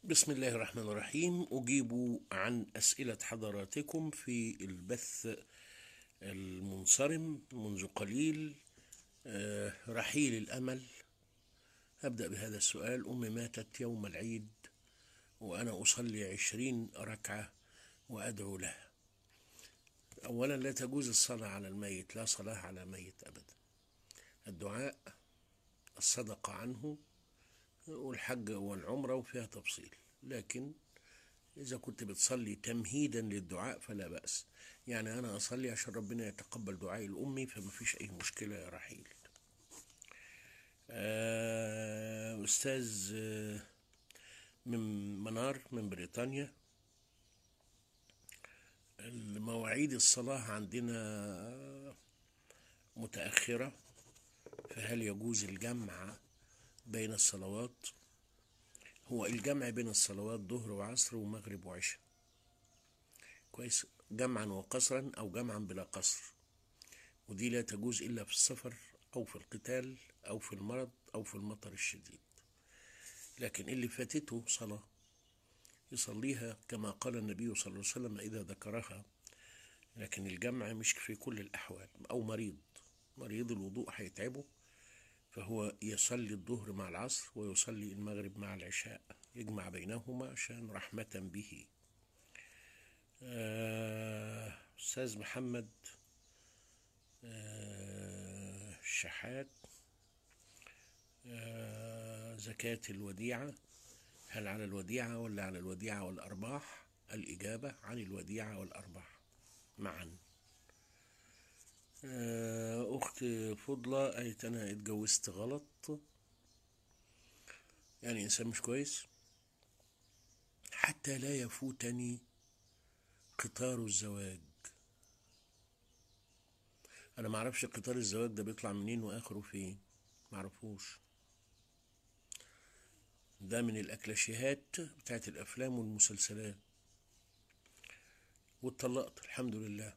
بسم الله الرحمن الرحيم أجيب عن أسئلة حضراتكم في البث المنصرم منذ قليل آه، رحيل الأمل أبدأ بهذا السؤال أمي ماتت يوم العيد وأنا أصلي عشرين ركعة وأدعو لها أولا لا تجوز الصلاة على الميت لا صلاة على ميت أبدا الدعاء الصدقة عنه والحج والعمرة وفيها تفصيل لكن إذا كنت بتصلي تمهيدا للدعاء فلا بأس يعني أنا أصلي عشان ربنا يتقبل دعائي لأمي فما فيش أي مشكلة يا رحيل آه، أستاذ آه، من منار من بريطانيا مواعيد الصلاة عندنا متأخرة فهل يجوز الجمع بين الصلوات هو الجمع بين الصلوات ظهر وعصر ومغرب وعشاء كويس جمعا وقصرا او جمعا بلا قصر ودي لا تجوز الا في السفر او في القتال او في المرض او في المطر الشديد لكن اللي فاتته صلاة يصليها كما قال النبي صلى الله عليه وسلم إذا ذكرها لكن الجمع مش في كل الأحوال أو مريض مريض الوضوء هيتعبه فهو يصلي الظهر مع العصر ويصلي المغرب مع العشاء يجمع بينهما عشان رحمة به آه، أستاذ محمد آه، الشحات آه، زكاة الوديعة هل على الوديعة ولا على الوديعة والأرباح الإجابة عن الوديعة والأرباح معا آه، أخت فضلة قالت أنا اتجوزت غلط يعني إنسان مش كويس حتى لا يفوتني قطار الزواج أنا معرفش قطار الزواج ده بيطلع منين وآخره فين معرفوش ده من الأكلاشيهات بتاعت الأفلام والمسلسلات واتطلقت الحمد لله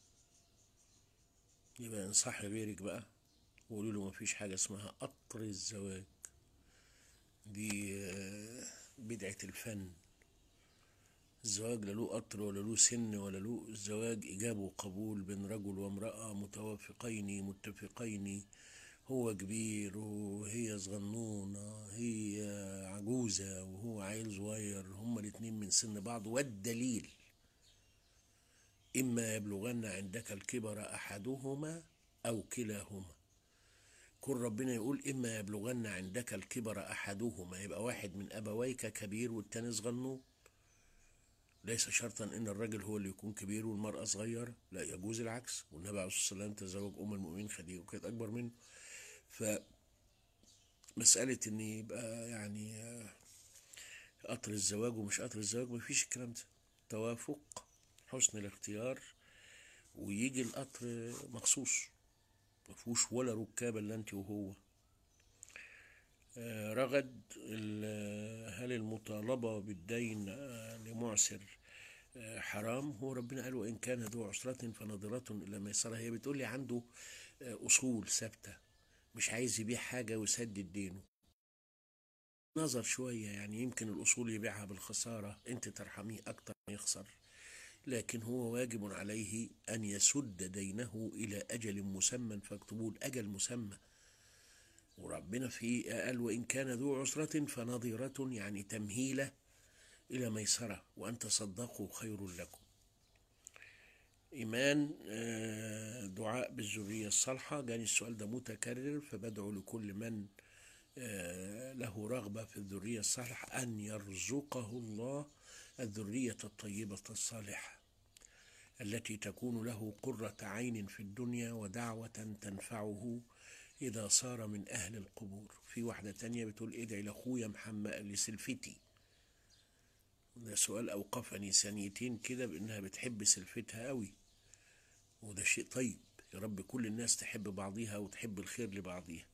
يبقى انصح غيرك بقى وقولوا له مفيش حاجة اسمها قطر الزواج دي آه، بدعة الفن الزواج لا له قطر ولا له سن ولا له الزواج إجابة وقبول بين رجل وامرأة متوافقين متفقين هو كبير وهي صغنونة هي عجوزة وهو عيل صغير هما الاتنين من سن بعض والدليل إما يبلغن عندك الكبر أحدهما أو كلاهما كل ربنا يقول إما يبلغن عندك الكبر أحدهما يبقى واحد من أبويك كبير والتاني صغنون ليس شرطا ان الرجل هو اللي يكون كبير والمرأة صغيرة لا يجوز العكس والنبي عليه الصلاة والسلام تزوج أم المؤمنين خديجة وكانت أكبر منه فمسألة إن يبقى يعني آه، قطر الزواج ومش قطر الزواج مفيش الكلام ده توافق حسن الاختيار ويجي القطر مخصوص مفهوش ولا ركاب الا انت وهو آه، رغد ال- هل المطالبة بالدين آه، لمعسر آه، حرام هو ربنا قال وإن كان ذو عسرة فنظرة إلى ميسرة هي بتقول لي عنده آه، أصول ثابتة مش عايز يبيع حاجة ويسدد دينه نظر شوية يعني يمكن الأصول يبيعها بالخسارة أنت ترحميه أكتر ما يخسر لكن هو واجب عليه أن يسد دينه إلى أجل مسمى فاكتبوا الأجل مسمى وربنا في قال وإن كان ذو عسرة فنظرة يعني تمهيلة إلى ميسرة وأن تصدقوا خير لكم إيمان آه، دعاء بالذرية الصالحة جاني السؤال ده متكرر فبدعو لكل من آه، له رغبة في الذرية الصالحة أن يرزقه الله الذرية الطيبة الصالحة التي تكون له قرة عين في الدنيا ودعوة تنفعه إذا صار من أهل القبور في واحدة تانية بتقول ادعي لأخويا محمد لسلفتي ده سؤال أوقفني ثانيتين كده بأنها بتحب سلفتها قوي وده شيء طيب يا رب كل الناس تحب بعضيها وتحب الخير لبعضيها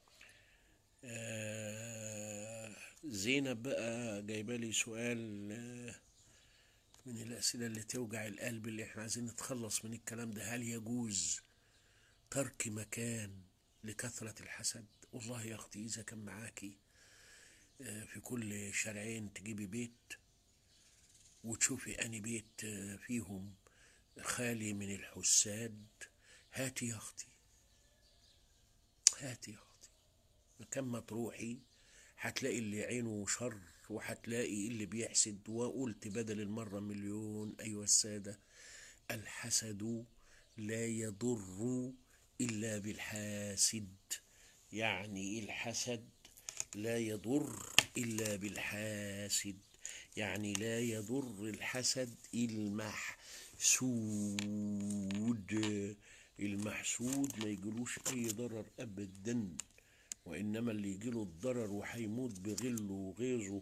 آه زينب بقى جايبه لي سؤال آه من الأسئلة اللي توجع القلب اللي احنا عايزين نتخلص من الكلام ده هل يجوز ترك مكان لكثرة الحسد والله يا أختي إذا كان معاكي آه، في كل شارعين تجيبي بيت وتشوفي أني بيت آه، فيهم خالي من الحساد هاتي يا أختي هاتي يا أختي مكان ما تروحي هتلاقي اللي عينه شر وهتلاقي اللي بيحسد وقلت بدل المرة مليون أيها السادة الحسد لا يضر إلا بالحاسد يعني الحسد لا يضر إلا بالحاسد يعني لا يضر الحسد المحسود المحسود ما يجلوش أي ضرر أبدا وإنما اللي يجيله الضرر وهيموت بغله وغيظه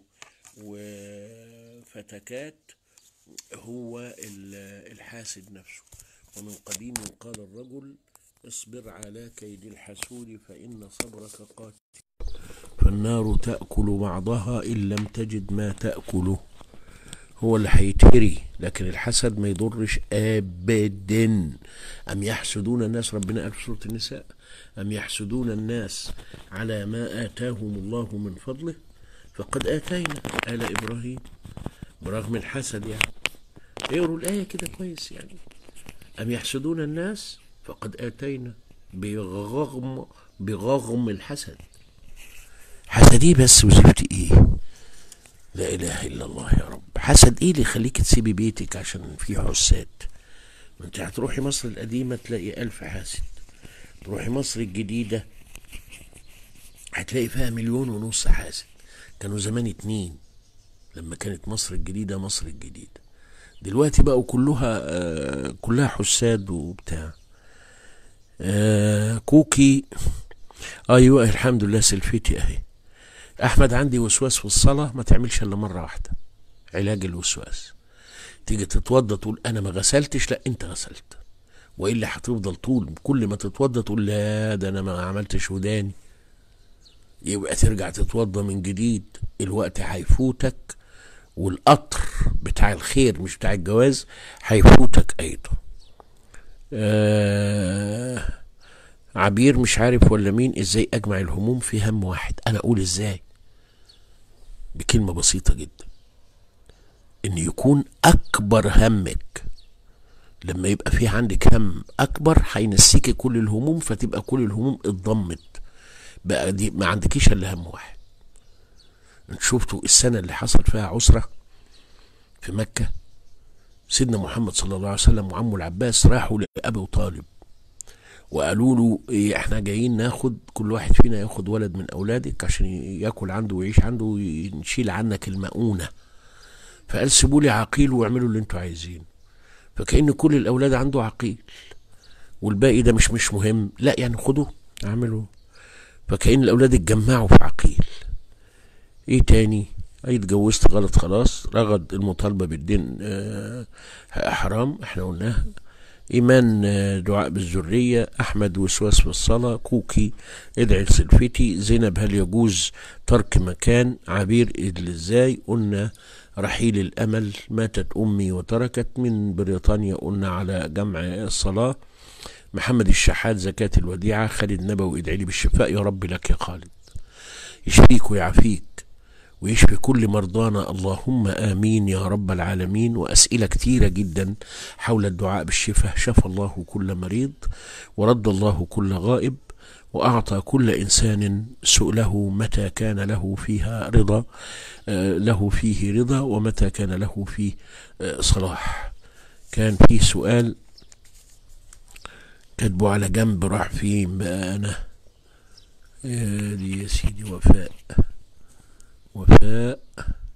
وفتكات هو ال- الحاسد نفسه ومن قديم قال الرجل اصبر على كيد الحسود فإن صبرك قاتل فالنار تأكل بعضها إن لم تجد ما تأكله هو اللي هيتهري لكن الحسد ما يضرش ابدا ام يحسدون الناس ربنا قال في سوره النساء ام يحسدون الناس على ما اتاهم الله من فضله فقد اتينا ال ابراهيم برغم الحسد يعني اقروا الايه كده كويس يعني ام يحسدون الناس فقد اتينا بغغم بغغم الحسد حسدي بس وزفت ايه لا اله الا الله يا رب حسد ايه اللي يخليك تسيبي بيتك عشان في حساد ما انت هتروحي مصر القديمة تلاقي ألف حاسد تروحي مصر الجديدة هتلاقي فيها مليون ونص حاسد كانوا زمان اتنين لما كانت مصر الجديدة مصر الجديدة دلوقتي بقوا كلها آه كلها حساد وبتاع آه كوكي ايوه الحمد لله سلفتي اهي احمد عندي وسواس في الصلاه ما تعملش الا مره واحده علاج الوسواس تيجي تتوضى تقول انا ما غسلتش لا انت غسلت والا هتفضل طول كل ما تتوضى تقول لا ده انا ما عملتش وداني يبقى ترجع تتوضى من جديد الوقت هيفوتك والقطر بتاع الخير مش بتاع الجواز هيفوتك ايضا آه عبير مش عارف ولا مين ازاي اجمع الهموم في هم واحد انا اقول ازاي بكلمة بسيطة جدا ان يكون اكبر همك لما يبقى في عندك هم اكبر هينسيكي كل الهموم فتبقى كل الهموم اتضمت بقى دي ما عندكيش الا هم واحد انت شفتوا السنة اللي حصل فيها عسرة في مكة سيدنا محمد صلى الله عليه وسلم وعمه العباس راحوا لأبي طالب وقالوا له إيه احنا جايين ناخد كل واحد فينا ياخد ولد من اولادك عشان ياكل عنده ويعيش عنده ونشيل عنك المؤونه فقال سيبوا لي عقيل واعملوا اللي انتوا عايزينه فكأن كل الاولاد عنده عقيل والباقي ده مش مش مهم لا يعني خدوه اعملوا فكأن الاولاد اتجمعوا في عقيل ايه تاني اي اتجوزت غلط خلاص رغد المطالبه بالدين آه حرام احنا قلناها إيمان دعاء بالذرية أحمد وسواس في الصلاة كوكي ادعي لسلفتي زينب هل يجوز ترك مكان عبير إزاي قلنا رحيل الأمل ماتت أمي وتركت من بريطانيا قلنا على جمع الصلاة محمد الشحات زكاة الوديعة خالد نبوي ادعي لي بالشفاء يا رب لك يا خالد يشفيك ويعافيك ويشفي كل مرضانا اللهم امين يا رب العالمين واسئله كتيره جدا حول الدعاء بالشفاء شفى الله كل مريض ورد الله كل غائب واعطى كل انسان سؤله متى كان له فيها رضا آه له فيه رضا ومتى كان له فيه آه صلاح كان في سؤال كاتبه على جنب راح فين بقى انا يا دي يا سيدي وفاء وفاء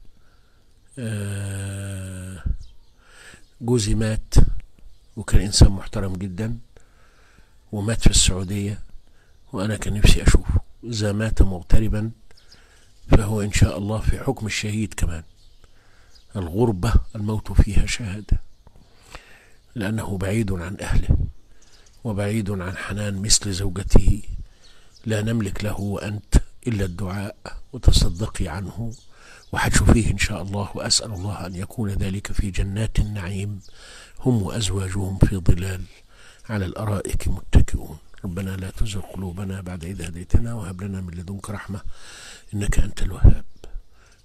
آه جوزي مات وكان إنسان محترم جدا ومات في السعودية وأنا كان نفسي أشوفه إذا مات مغتربا فهو إن شاء الله في حكم الشهيد كمان الغربة الموت فيها شهادة لأنه بعيد عن أهله وبعيد عن حنان مثل زوجته لا نملك له وأنت إلا الدعاء وتصدقي عنه وحتشوفيه إن شاء الله وأسأل الله أن يكون ذلك في جنات النعيم هم وأزواجهم في ظلال على الأرائك متكئون ربنا لا تزغ قلوبنا بعد إذ هديتنا وهب لنا من لدنك رحمة إنك أنت الوهاب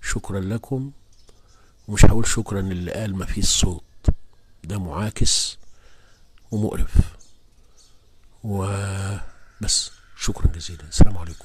شكرا لكم ومش هقول شكرا اللي قال ما فيش صوت ده معاكس ومقرف وبس شكرا جزيلا السلام عليكم